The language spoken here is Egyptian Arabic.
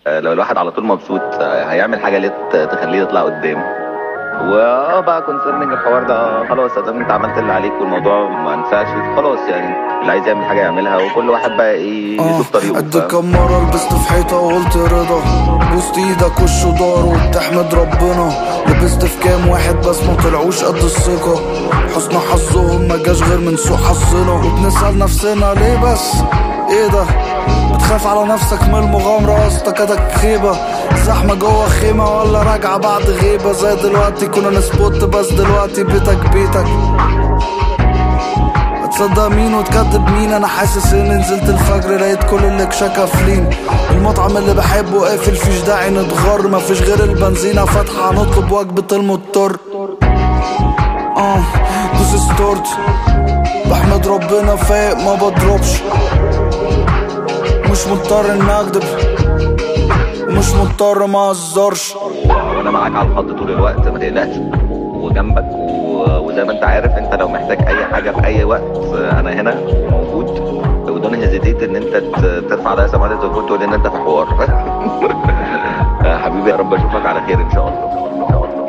آه، لو الواحد على طول مبسوط آه، هيعمل حاجه ليه ت- تخليه يطلع قدام واه بقى كونسيرنينج الحوار ده آه، خلاص ادام انت عملت اللي عليك والموضوع ما نفعش خلاص يعني اللي عايز يعمل حاجه يعملها وكل واحد بقى ايه يشوف طريقه قد فاهم؟ كم مرة لبست في حيطة وقلت رضا بوست ايدك وش ودار وبتحمد ربنا لبست في كام واحد بس ما طلعوش قد الثقة حسن حظهم ما جاش غير من سوء حظنا وبنسأل نفسنا ليه بس ايه ده بتخاف على نفسك من المغامرة قصدك ادك خيبة زحمة جوه خيمة ولا راجعة بعد غيبة زي دلوقتي كنا نسبوت بس دلوقتي بيتك بيتك تصدق مين وتكذب مين انا حاسس اني نزلت الفجر لقيت كل اللي كشك قافلين المطعم اللي بحبه قافل فيش داعي نتغر مفيش غير البنزينة فاتحة نطلب وجبة المضطر اه دوس ستارت بحمد ربنا فايق ما بضربش مش مضطر اني اكدب ومش مضطر ما اهزرش وانا معاك على الخط طول الوقت ما تقلقش وجنبك و- وزي ما انت عارف انت لو محتاج اي حاجه في اي وقت آه، انا هنا موجود ودون هيزيتيت ان انت ت- ترفع ده سماعه التليفون تقول ان انت في حوار آه، حبيبي يا رب اشوفك على خير ان شاء الله ان شاء الله